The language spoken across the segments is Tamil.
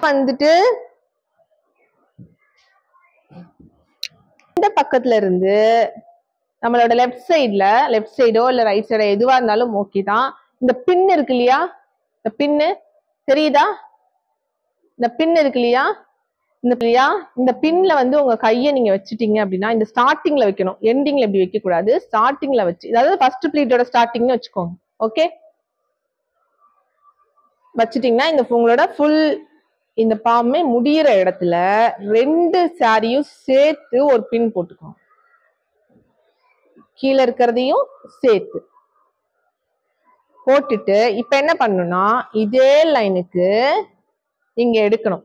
வந்துட்டு இந்த பக்கத்துல இருந்து நம்மளோட லெஃப்ட் சைடுல லெஃப்ட் சைடோ இல்ல ரைட் சைடோ எதுவா இருந்தாலும் ஓகே தான் இந்த பின் இருக்கு இல்லையா இந்த பின்னு தெரியுதா இந்த பின் இருக்கு இல்லையா இந்த இல்லையா இந்த பின்ல வந்து உங்க கையை நீங்க வச்சுட்டீங்க அப்படின்னா இந்த ஸ்டார்டிங்ல வைக்கணும் எண்டிங்ல இப்படி வைக்க கூடாது ஸ்டார்டிங்ல வச்சு அதாவது ஃபர்ஸ்ட் ப்ளீட்டோட ஸ்டார்டிங்னு வச்சுக்கோங்க ஓகே வச்சுட்டீங்கன்னா இந்த உங்களோட ஃபுல் இந்த பாமே முடியிற இடத்துல ரெண்டு சாரியும் சேர்த்து ஒரு பின் போட்டுக்கோங்க கீழே இருக்கிறதையும் சேர்த்து போட்டுட்டு இப்ப என்ன பண்ணணும்னா இதே லைனுக்கு இங்க எடுக்கணும்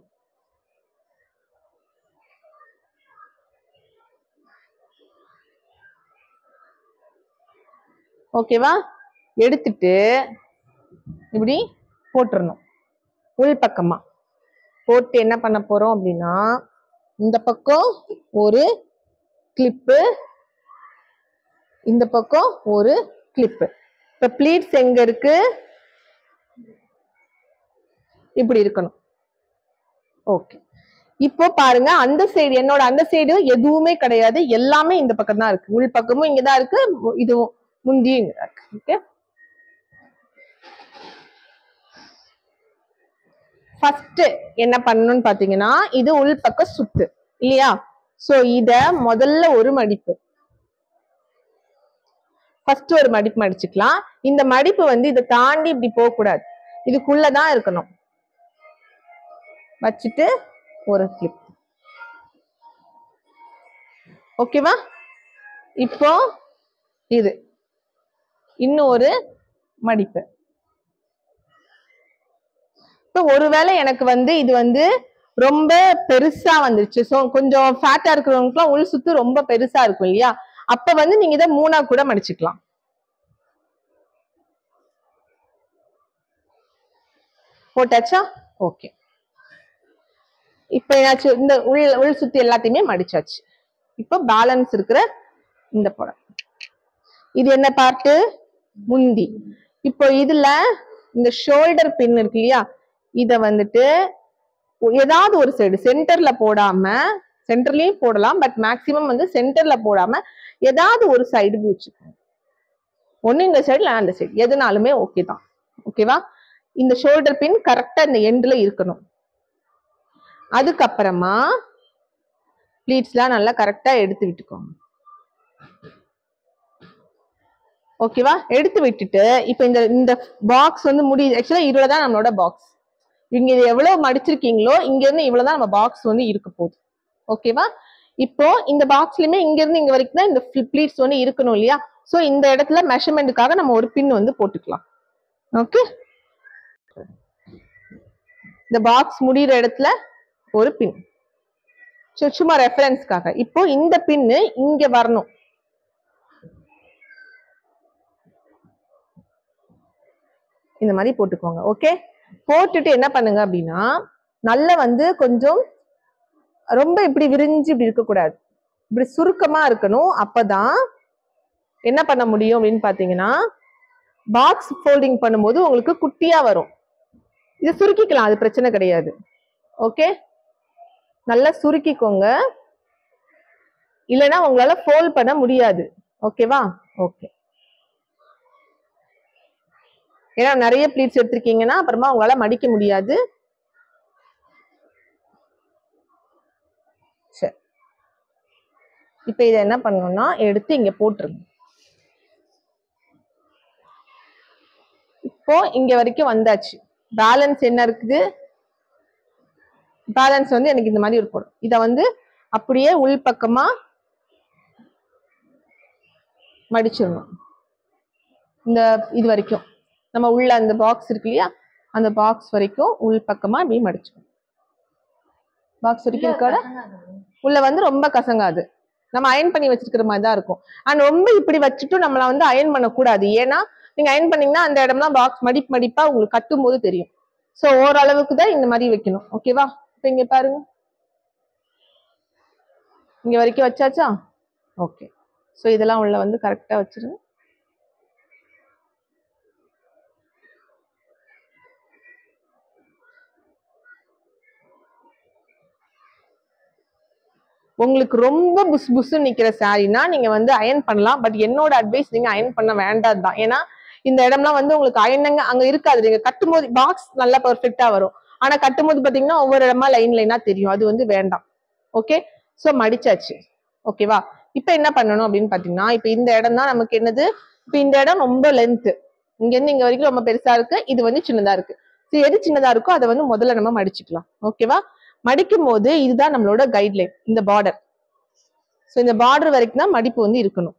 ஓகேவா எடுத்துட்டு இப்படி போட்டுறணும் உள் பக்கமா போட்டு என்ன பண்ண போறோம் அப்படின்னா இந்த பக்கம் ஒரு கிளிப்பு இந்த பக்கம் ஒரு கிளிப்பு இப்ப ப்ளீட்ஸ் எங்க இருக்கு இப்படி இருக்கணும் ஓகே இப்போ பாருங்க அந்த சைடு என்னோட அந்த சைடு எதுவுமே கிடையாது எல்லாமே இந்த பக்கம் தான் இருக்கு உள் பக்கமும் இங்கதான் இருக்கு மு- இதுவும் முந்தியும் இங்கதான் இருக்கு ஓகே ஃபர்ஸ்ட் என்ன பண்ணணும்னு பாத்தீங்கன்னா இது உள் பக்கம் சுத்து இல்லையா சோ இத முதல்ல ஒரு மடிப்பு ஃபர்ஸ்ட் ஒரு மடிப்பு மடிச்சுக்கலாம் இந்த மடிப்பு வந்து இதை தாண்டி இப்படி போக கூடாது இதுக்குள்ளதான் இருக்கணும் வச்சுட்டு ஒரு கிளிப் ஓகேவா இப்போ இது இன்னும் ஒரு மடிப்பு இப்போ ஒருவேளை எனக்கு வந்து இது வந்து ரொம்ப பெருசா வந்துருச்சு ஸோ கொஞ்சம் ஃபேட்டா இருக்கிறவங்களுக்குலாம் உள் சுத்து ரொம்ப பெருசா இருக்கும் இல்லையா அப்ப வந்து நீங்க இதை மூணா கூட மடிச்சுக்கலாம் போட்டாச்சா ஓகே இப்போ என்னாச்சு இந்த உள் உள் சுத்தி எல்லாத்தையுமே மடிச்சாச்சு இப்போ பேலன்ஸ் இருக்கிற இந்த படம் இது என்ன பார்ட்டு முந்தி இப்போ இதுல இந்த ஷோல்டர் பின் இருக்கு இல்லையா இத வந்துட்டு ஏதாவது ஒரு சைடு சென்டர்ல போடாம சென்டர்லயும் போடலாம் பட் மேக்சிமம் வந்து சென்டர்ல போடாம ஏதாவது ஒரு சைடு வச்சுக்கோங்க ஒண்ணு இந்த சைடு இல்லை அந்த சைடு எதுனாலுமே ஓகே தான் ஓகேவா இந்த ஷோல்டர் பின் கரெக்டா இந்த எண்ட்ல இருக்கணும் அதுக்கப்புறமா ப்ளீட்ஸ்லாம் நல்லா கரெக்டா எடுத்து விட்டுக்கோங்க ஓகேவா எடுத்து விட்டுட்டு இப்போ இந்த இந்த பாக்ஸ் வந்து முடி ஆக்சுவலா இவ்வளவு தான் நம்மளோட பாக்ஸ் இங்க இது எவ்வளவு மடிச்சிருக்கீங்களோ இங்க இருந்து இவ்வளவுதான் நம்ம பாக்ஸ் வந்து இருக்க போகுது ஓகேவா இப்போ இந்த பாக்ஸ்லயுமே இங்க இருந்து இங்க வரைக்கும் தான் இந்த ப்ளீட்ஸ் வந்து இருக்கணும் இல்லையா சோ இந்த இடத்துல மெஷர்மெண்ட்டுக்காக நம்ம ஒரு பின் வந்து போட்டுக்கலாம் ஓகே இந்த பாக்ஸ் முடியிற இடத்துல ஒரு பின் சும்மா ரெஃபரன்ஸ்க்காக இப்போ இந்த பின்னு இங்க வரணும் இந்த மாதிரி போட்டுக்கோங்க ஓகே போட்டுட்டு என்ன பண்ணுங்க அப்படின்னா நல்லா வந்து கொஞ்சம் ரொம்ப இப்படி விரிஞ்சு இப்படி இருக்கக்கூடாது இப்படி சுருக்கமா இருக்கணும் அப்பதான் என்ன பண்ண முடியும் அப்படின்னு பாத்தீங்கன்னா பாக்ஸ் ஃபோல்டிங் பண்ணும்போது உங்களுக்கு குட்டியா வரும் இது சுருக்கிக்கலாம் அது பிரச்சனை கிடையாது ஓகே நல்லா சுருக்கிக்கோங்க இல்லைன்னா உங்களால ஃபோல்ட் பண்ண முடியாது ஓகேவா ஓகே ஏன்னா நிறைய ப்ளீட்ஸ் எடுத்திருக்கீங்கன்னா அப்புறமா உங்களால மடிக்க முடியாது சரி இப்போ இதை என்ன பண்ணணும்னா எடுத்து இங்க போட்டுருங்க இப்போ இங்க வரைக்கும் வந்தாச்சு பேலன்ஸ் என்ன இருக்குது பேலன்ஸ் வந்து எனக்கு இந்த மாதிரி ஒரு போடும் இதை வந்து அப்படியே உள் பக்கமா மடிச்சிடணும் இந்த இது வரைக்கும் நம்ம உள்ள அந்த பாக்ஸ் இருக்கு இல்லையா அந்த பாக்ஸ் வரைக்கும் உள் பக்கமா அப்படியே மடிச்சிடும் பாக்ஸ் வரைக்கும் இருக்காட உள்ள வந்து ரொம்ப கசங்காது நம்ம அயன் பண்ணி வச்சிருக்கிற மாதிரி தான் இருக்கும் அண்ட் ரொம்ப இப்படி வச்சுட்டும் நம்மள வந்து அயன் பண்ணக்கூடாது ஏன்னா நீங்க அயன் பண்ணீங்கன்னா அந்த இடம்லாம் பாக்ஸ் மடிப்பு மடிப்பா உங்களுக்கு கட்டும் போது தெரியும் ஸோ ஓரளவுக்கு தான் இந்த மாதிரி வைக்கணும் ஓகேவா இப்போ இங்க பாருங்க இங்க வரைக்கும் வச்சாச்சா ஓகே ஸோ இதெல்லாம் உள்ள வந்து கரெக்டா வச்சிருங்க உங்களுக்கு ரொம்ப புஸ் புஸ் நிக்கிற சாரினா நீங்க வந்து அயன் பண்ணலாம் பட் என்னோட அட்வைஸ் நீங்க அயன் பண்ண வேண்டாம் தான் ஏன்னா இந்த இடம்லாம் வந்து உங்களுக்கு அயனங்க அங்க இருக்காது நீங்க கட்டும்போது பாக்ஸ் நல்லா பெர்ஃபெக்ட்டா வரும் ஆனா கட்டும்போது பாத்தீங்கன்னா ஒவ்வொரு இடமா லைன் லைனா தெரியும் அது வந்து வேண்டாம் ஓகே சோ மடிச்சாச்சு ஓகேவா இப்ப என்ன பண்ணணும் அப்படின்னு பாத்தீங்கன்னா இப்ப இந்த இடம் தான் நமக்கு என்னது இப்ப இந்த இடம் ரொம்ப லென்த் இங்க இருந்து இங்க வரைக்கும் ரொம்ப பெருசா இருக்கு இது வந்து சின்னதா இருக்கு So, எது சின்னதா இருக்கோ அதை வந்து முதல்ல நம்ம மடிச்சுக்கலாம் ஓகேவா மடிக்கும் போது இதுதான் நம்மளோட கைட்லைன் இந்த பார்டர் ஸோ இந்த பார்டர் வரைக்கும் தான் மடிப்பு வந்து இருக்கணும்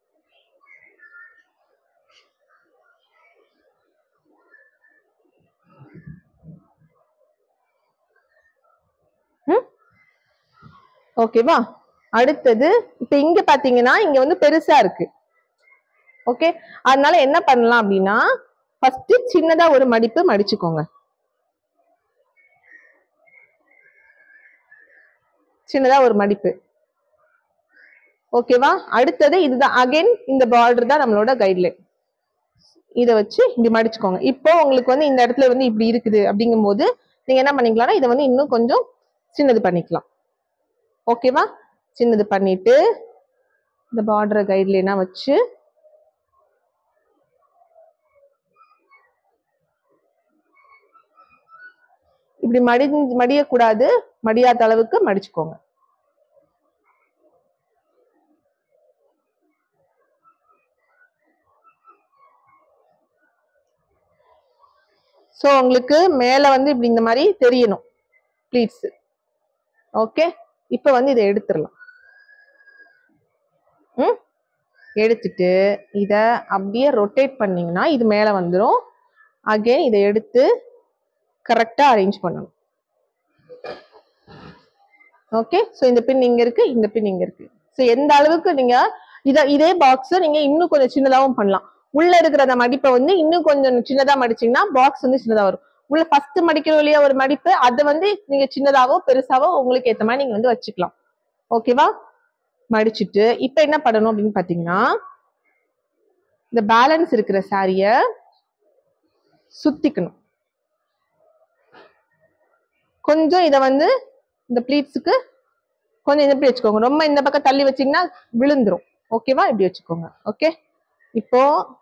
ம்? ஓகேவா அடுத்தது இப்ப இங்க பாத்தீங்கன்னா இங்க வந்து பெருசா இருக்கு ஓகே அதனால என்ன பண்ணலாம் அப்படின்னா ஃபர்ஸ்ட் சின்னதா ஒரு மடிப்பு மடிச்சுக்கோங்க சின்னதா ஒரு மடிப்பு ஓகேவா அடுத்தது இதுதான் அகைன் இந்த பார்டர் தான் நம்மளோட கைட்லைன் இதை வச்சு இப்படி மடிச்சுக்கோங்க இப்போ உங்களுக்கு வந்து இந்த இடத்துல வந்து இப்படி இருக்குது அப்படிங்கும்போது நீங்க என்ன பண்ணிக்கலாம்னா இதை வந்து இன்னும் கொஞ்சம் சின்னது பண்ணிக்கலாம் ஓகேவா சின்னது பண்ணிட்டு இந்த பார்டரை கைட்லைனா வச்சு இப்படி மடி மடியக்கூடாது மடியாத அளவுக்கு மடிச்சுக்கோங்க சோ உங்களுக்கு மேல வந்து இப்படி இந்த மாதிரி தெரியணும் ப்ளீட்ஸ் ஓகே இப்போ வந்து இதை எடுத்துடலாம் ம் எடுத்துட்டு இதை அப்படியே ரொட்டேட் பண்ணீங்கன்னா இது மேலே வந்துடும் அகைன் இதை எடுத்து கரெக்டாக அரேஞ்ச் பண்ணணும் ஓகே ஸோ இந்த பின் இங்க இருக்கு இந்த பின் இங்க இருக்கு ஸோ எந்த அளவுக்கு நீங்க இத இதே பாக்ஸை நீங்க இன்னும் கொஞ்சம் சின்னதாகவும் பண்ணலாம் உள்ள இருக்கிற அந்த மடிப்பை வந்து இன்னும் கொஞ்சம் சின்னதா மடிச்சீங்கன்னா பாக்ஸ் வந்து சின்னதா வரும் உள்ள ஃபர்ஸ்ட் மடிக்கிற வழியா ஒரு மடிப்பு அதை வந்து நீங்க சின்னதாவோ பெருசாவோ உங்களுக்கு ஏத்த மாதிரி நீங்க வந்து வச்சுக்கலாம் ஓகேவா மடிச்சிட்டு இப்ப என்ன பண்ணணும் அப்படின்னு பாத்தீங்கன்னா இந்த பேலன்ஸ் இருக்கிற சாரிய சுத்திக்கணும் கொஞ்சம் இத வந்து இந்த ப்ளீட்ஸுக்கு கொஞ்சம் இந்த இப்படி வச்சுக்கோங்க ரொம்ப இந்த பக்கம் தள்ளி வச்சீங்கன்னா விழுந்துரும் ஓகேவா இப்படி வச்சுக்கோங்க ஓகே இப்போ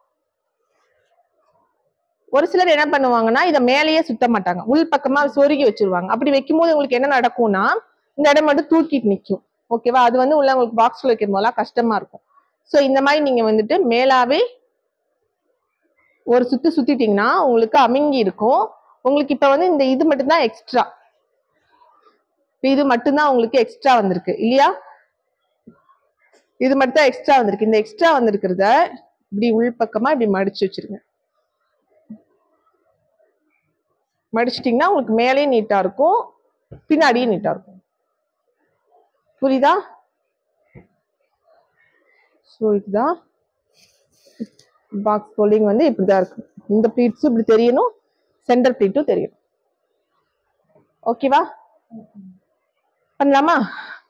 ஒரு சிலர் என்ன பண்ணுவாங்கன்னா இதை மேலேயே சுத்த மாட்டாங்க உள் பக்கமா சொருகி வச்சிருவாங்க அப்படி வைக்கும்போது உங்களுக்கு என்ன நடக்கும்னா இந்த இடம் மட்டும் தூக்கிட்டு நிற்கும் ஓகேவா அது வந்து உள்ள உங்களுக்கு பாக்ஸ்ல வைக்கும் போதெல்லாம் கஷ்டமா இருக்கும் ஸோ இந்த மாதிரி நீங்க வந்துட்டு மேலாவே ஒரு சுத்து சுத்திட்டீங்கன்னா உங்களுக்கு அமுங்கி இருக்கும் உங்களுக்கு இப்ப வந்து இந்த இது மட்டும்தான் எக்ஸ்ட்ரா இது மட்டும்தான் உங்களுக்கு எக்ஸ்ட்ரா வந்திருக்கு இல்லையா இது மட்டும் தான் எக்ஸ்ட்ரா வந்திருக்கு இந்த எக்ஸ்ட்ரா வந்திருக்கிறத இப்படி உள்பக்கமா இப்படி மடிச்சு வச்சிருங்க மடிச்சிட்டிங்கன்னா உங்களுக்கு மேலேயும் நீட்டா இருக்கும் பின்னாடியும் நீட்டா இருக்கும் புரியுதா ஸோ இதுதான் பாக்ஸ் ஃபோல்டிங் வந்து இப்படிதான் இருக்கு இந்த ப்ளீட்ஸும் இப்படி தெரியணும் சென்டர் ப்ளீட்டும் தெரியணும் ஓகேவா பண்ணலாமா